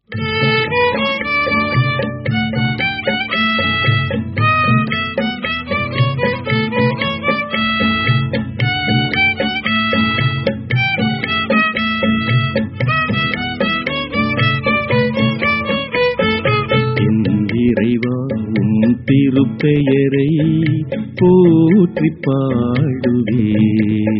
என் இறைவா உம் திருப்பெயரை போற்றி பாடுவேன்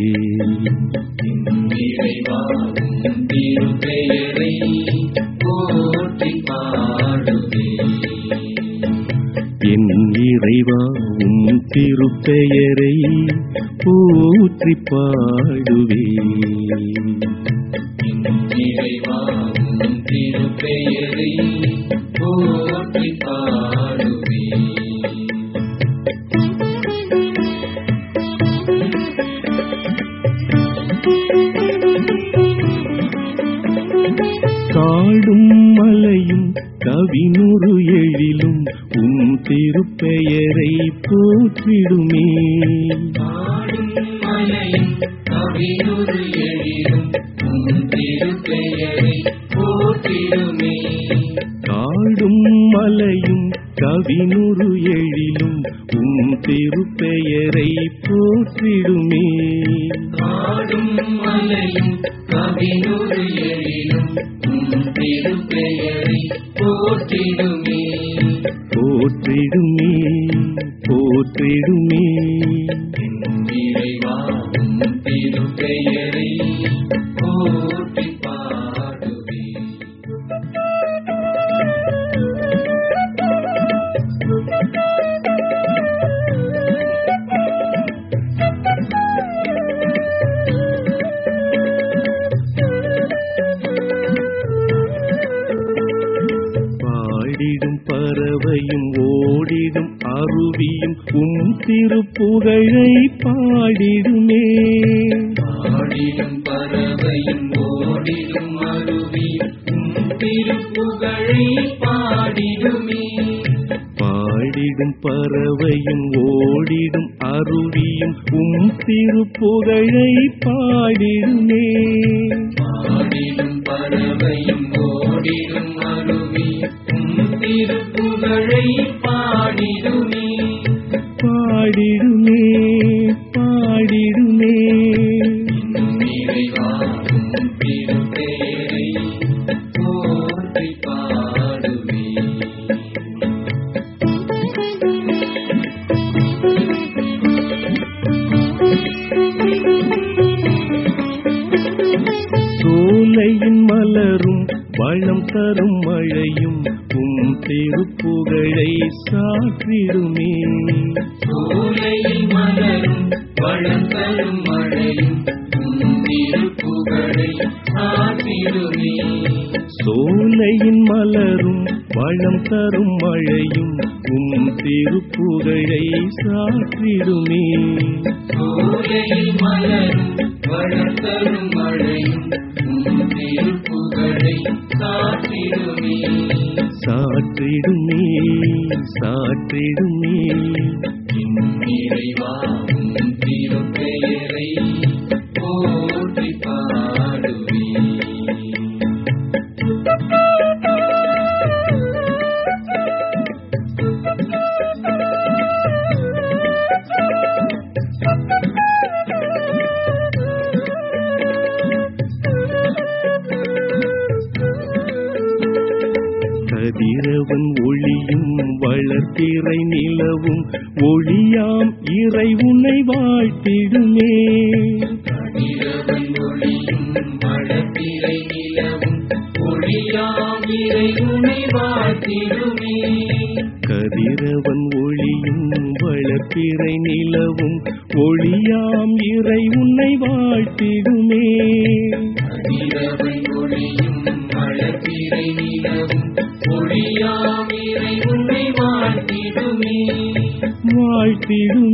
இறைவா உம் திருப்பெயரை போற்றி பாடுவேன் என் இறைவா உம் திருப்பெயரை போற்றி பாடுவேன் இறைவா உம் திருப்பெயரை போற்றி பாடுவேன் காடும் மலையும் கவினுறு எழிலும் உம் திருப்பெயரை போற்றிடுமே பாடும் மலையும் கவினொரு எழிலும் உம் திருப்பெயரை போற்றிடுமே காடும் மலையும் கவினுறு எழிலும் உம் திருப்பெயரை போற்றிடுமே பாடும் மலையும் கவினொரு எழிலும் உம் திருப்பெயரை போற்றிடுமே போற்றிடுமே போற்றிடுமே இறைவா உம் திருப்பெயரை போற்றி பாடுவேன் பாடிடும் பறவையும் ஓடிடும் அருவியும் உம் திருப்புகழை பாடிடுமே ஆடிடும் பறவையும் ஓடிடும் அருவியும் உம் திருப்புகழை பாடிடுமே பாடிடும் பறவையும் ஓடிடும் அருவியும் உம் திருப்புகழை பாடிடுமே பாடிடும் பறவையும் ஓடிடும் அருவியும் உம் திருப்புகழை பாடிடுமே பாடிடுமே பாடிடுமே இறைவா உம் திருப்பெயரை போற்றி பாடுவேன் சோலையின் மலரும் வளம் தரும் மழையும் உம் திருப்புகழை சாற்றிடுமே சோலையில் மலரும் வளர்ந்தரும் மழையும் உம் திருப்புகழை சாத்திடுமே சோலையின் மலரும் வளம் தரும் மழையும் உம் திருப்புகழை சாற்றிடுமே சோலையில் மலரும் வளர்ந்தரும் மழையும் உம் திருப்புகழை சாத்திடுமே சாற்றிடுமே சாற்றிடுமே இறைவா உம் திருப்பெயரை போற்றி பாடுவேன் கதிரவன் ஒளியும் வளர்த்திரை நிலவும் ஒளியாம் இறை உன்னை வாழ்த்திடுமே இரவன் ஒளியும் மழத்திரை நிலவும் ஒளியாம் இறைவனை வாழ்த்திடுமே கதிரவன் ஒளியும் வளர்த்திரை நிலவும் ஒளியாம் இறை உன்னை வாழ்த்திடுமே இரவன் ஒளியும் மழத்திரை நிலவும் ஒளியாம் இறைவனை வாழ்த்திடுமே வாழ்த்திடுமே